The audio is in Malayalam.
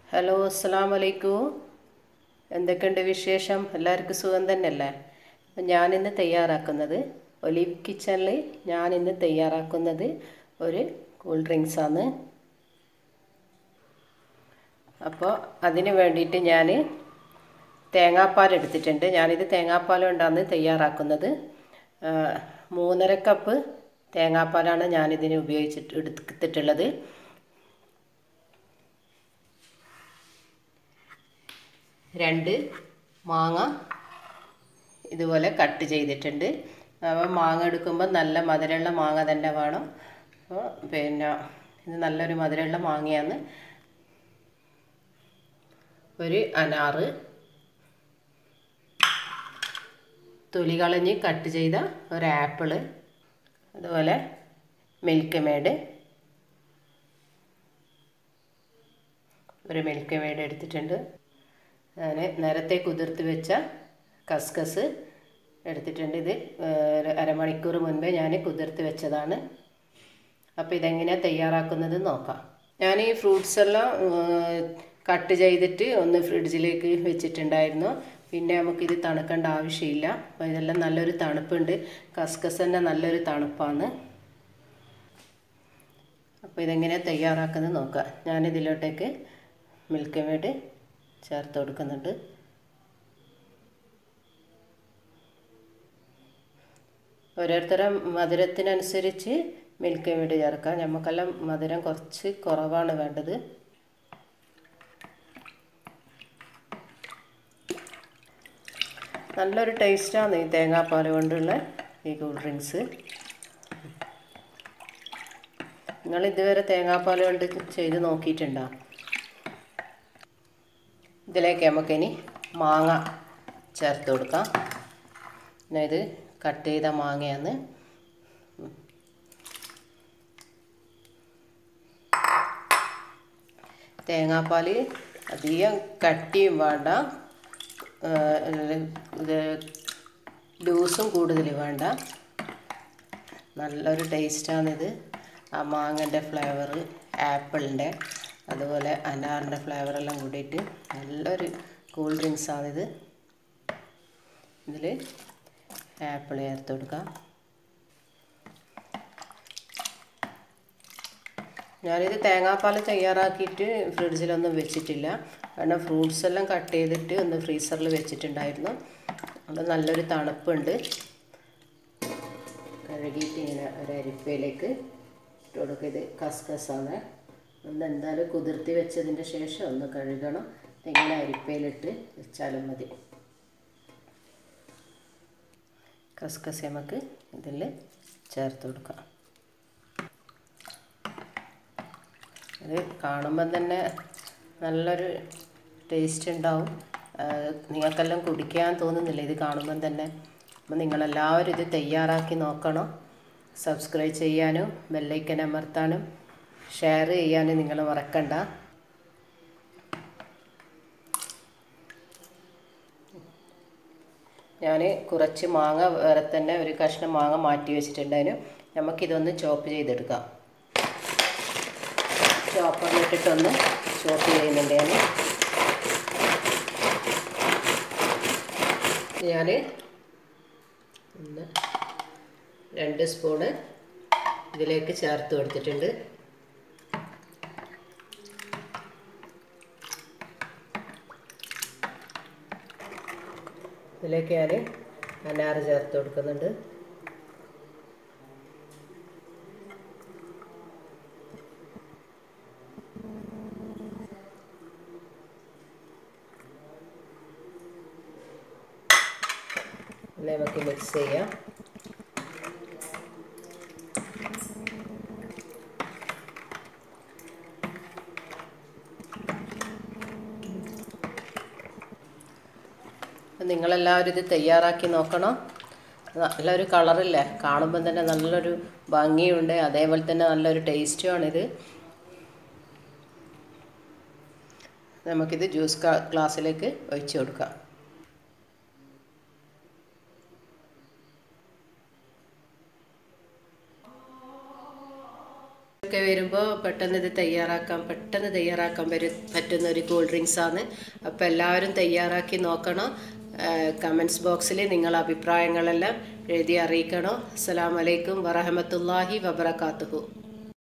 ഹലോ അസ്സാം വലൈക്കും എന്തൊക്കെയുണ്ട് വിശേഷം എല്ലാവർക്കും സുഖം തന്നെയല്ലേ അപ്പം ഞാനിന്ന് തയ്യാറാക്കുന്നത് ഒലീവ് കിച്ചണിൽ ഞാനിന്ന് തയ്യാറാക്കുന്നത് ഒരു കൂൾ ഡ്രിങ്ക്സാണ് അപ്പോൾ അതിന് വേണ്ടിയിട്ട് ഞാൻ തേങ്ങാപ്പാൽ എടുത്തിട്ടുണ്ട് ഞാനിത് തേങ്ങാപ്പാൽ കൊണ്ടാണ് തയ്യാറാക്കുന്നത് ആ, മൂന്നര കപ്പ് തേങ്ങാപ്പാലാണ് ഞാനിതിന് ഉപയോഗിച്ചിട്ട് എടുത്തിട്ടുള്ളത് രണ്ട് മാങ്ങ ഇതുപോലെ കട്ട് ചെയ്തിട്ടുണ്ട് അപ്പോൾ മാങ്ങ എടുക്കുമ്പോൾ നല്ല മധുരമുള്ള മാങ്ങ തന്നെ വേണം അപ്പോൾ പിന്നെ ഇത് നല്ലൊരു മധുരമുള്ള മാങ്ങയാണ് ഒരു അനാറ് തൊലി കളഞ്ഞ് കട്ട് ചെയ്ത ഒരു ആപ്പിള് അതുപോലെ മിൽക്ക് മേഡ് ഒരു മിൽക്ക് മേഡ് എടുത്തിട്ടുണ്ട് ഞാൻ നേരത്തെ കുതിർത്ത് വെച്ച കസ്കസ് എടുത്തിട്ടുണ്ട് ഇത് ഒരു അരമണിക്കൂർ മുൻപേ ഞാൻ കുതിർത്ത് വെച്ചതാണ് അപ്പോൾ ഇതെങ്ങനെയാണ് തയ്യാറാക്കുന്നത് നോക്കാം ഞാൻ ഈ ഫ്രൂട്ട്സ് എല്ലാം കട്ട് ചെയ്തിട്ട് ഒന്ന് ഫ്രിഡ്ജിലേക്ക് വെച്ചിട്ടുണ്ടായിരുന്നു പിന്നെ നമുക്കിത് തണുക്കേണ്ട ആവശ്യമില്ല അപ്പോൾ ഇതെല്ലാം നല്ലൊരു തണുപ്പുണ്ട് കസ്കസ് തന്നെ നല്ലൊരു തണുപ്പാണ് അപ്പോൾ ഇതെങ്ങനെയാണ് തയ്യാറാക്കുന്നത് നോക്കാം ഞാനിതിലോട്ടേക്ക് മിൽക്ക് മേഡ് ചേർത്ത് കൊടുക്കുന്നുണ്ട് ഓരോരുത്തരുടെ മധുരത്തിനനുസരിച്ച് മിൽക്ക് മേഡ് ചേർക്കാം നമുക്കെല്ലാം മധുരം കുറച്ച് കുറവാണ് വേണ്ടത് നല്ലൊരു ടേസ്റ്റാണ് ഈ തേങ്ങാപ്പാൽ കൊണ്ടുള്ള ഈ കൂൾ ഡ്രിങ്ക്സ് നിങ്ങൾ ഇതുവരെ തേങ്ങാപ്പാൽ കൊണ്ട് ചെയ്ത് നോക്കിയിട്ടുണ്ടോ ഇതിലേക്ക് നമുക്കിനി മാങ്ങ ചേർത്ത് കൊടുക്കാം പിന്നെ ഇത് കട്ട് ചെയ്ത മാങ്ങയാണ് തേങ്ങാപ്പാൽ അധികം കട്ടിയും വേണ്ട ഇത് ലൂസും കൂടുതൽ വേണ്ട നല്ലൊരു ടേസ്റ്റാണിത് ആ മാങ്ങൻ്റെ ഫ്ലേവർ ആപ്പിളിൻ്റെ അതുപോലെ അനാറിൻ്റെ ഫ്ലേവറെല്ലാം കൂടിയിട്ട് നല്ലൊരു കൂൾ ഡ്രിങ്ക്സാണിത് ഇതിൽ ആപ്പിൾ ചേർത്ത് കൊടുക്കാം ഞാനിത് തേങ്ങാപ്പാൽ തയ്യാറാക്കിയിട്ട് ഫ്രിഡ്ജിലൊന്നും വെച്ചിട്ടില്ല കാരണം ഫ്രൂട്ട്സ് എല്ലാം കട്ട് ചെയ്തിട്ട് ഒന്ന് ഫ്രീസറിൽ വെച്ചിട്ടുണ്ടായിരുന്നു അത് നല്ലൊരു തണുപ്പുണ്ട് കഴുകിയിട്ട് ഇങ്ങനെ ഒരു അരിപ്പയിലേക്ക് ഇട്ട് കൊടുക്കുക ഇത് കസ്കസാണ് ഒന്ന് എന്തായാലും കുതിർത്തി വെച്ചതിൻ്റെ ശേഷം ഒന്ന് കഴുകണം ഇങ്ങനെ അരിപ്പയിലിട്ട് വെച്ചാലും മതി കസ്കസ് നമുക്ക് ഇതിൽ ചേർത്ത് കൊടുക്കാം ഇത് കാണുമ്പം തന്നെ നല്ലൊരു ടേസ്റ്റ് ഉണ്ടാവും നിങ്ങൾക്കെല്ലാം കുടിക്കാൻ തോന്നുന്നില്ല ഇത് കാണുമ്പം തന്നെ അപ്പം നിങ്ങളെല്ലാവരും ഇത് തയ്യാറാക്കി നോക്കണം സബ്സ്ക്രൈബ് ചെയ്യാനും ബെല്ലൈക്കൻ അമർത്താനും ഷെയർ ചെയ്യാനും നിങ്ങൾ മറക്കണ്ട ഞാൻ കുറച്ച് മാങ്ങ വേറെ തന്നെ ഒരു കഷ്ണം മാങ്ങ മാറ്റി വെച്ചിട്ടുണ്ടായിരുന്നു നമുക്കിതൊന്ന് ചോപ്പ് ചെയ്തെടുക്കാം ചോപ്പറിലിട്ടിട്ടൊന്ന് ചോപ്പ് ചെയ്യുന്നുണ്ട് ഞാൻ ഞാൻ ഒന്ന് രണ്ട് സ്പൂണ് ഇതിലേക്ക് ചേർത്ത് കൊടുത്തിട്ടുണ്ട് ഇതിലേക്ക് ഞാൻ അനാറ് ചേർത്ത് കൊടുക്കുന്നുണ്ട് നമുക്ക് മിക്സ് ചെയ്യാം നിങ്ങളെല്ലാവരും ഇത് തയ്യാറാക്കി നോക്കണം നല്ലൊരു കളറില്ലേ കാണുമ്പം തന്നെ നല്ലൊരു ഭംഗിയുണ്ട് അതേപോലെ തന്നെ നല്ലൊരു ടേസ്റ്റുമാണിത് നമുക്കിത് ജ്യൂസ് ഗ്ലാസ്സിലേക്ക് ഒഴിച്ചു കൊടുക്കാം ഒക്കെ വരുമ്പോൾ പെട്ടെന്ന് ഇത് തയ്യാറാക്കാൻ പെട്ടെന്ന് തയ്യാറാക്കാൻ പറ്റും പറ്റുന്ന ഒരു കൂൾ ഡ്രിങ്ക്സ് ആണ് അപ്പോൾ എല്ലാവരും തയ്യാറാക്കി നോക്കണം കമൻസ് ബോക്സിൽ നിങ്ങളുടെ അഭിപ്രായങ്ങളെല്ലാം എഴുതി അറിയിക്കണം അസ്സലാമലൈക്കും വറഹമത്തല്ലാഹി വബർക്കാത്തുഹു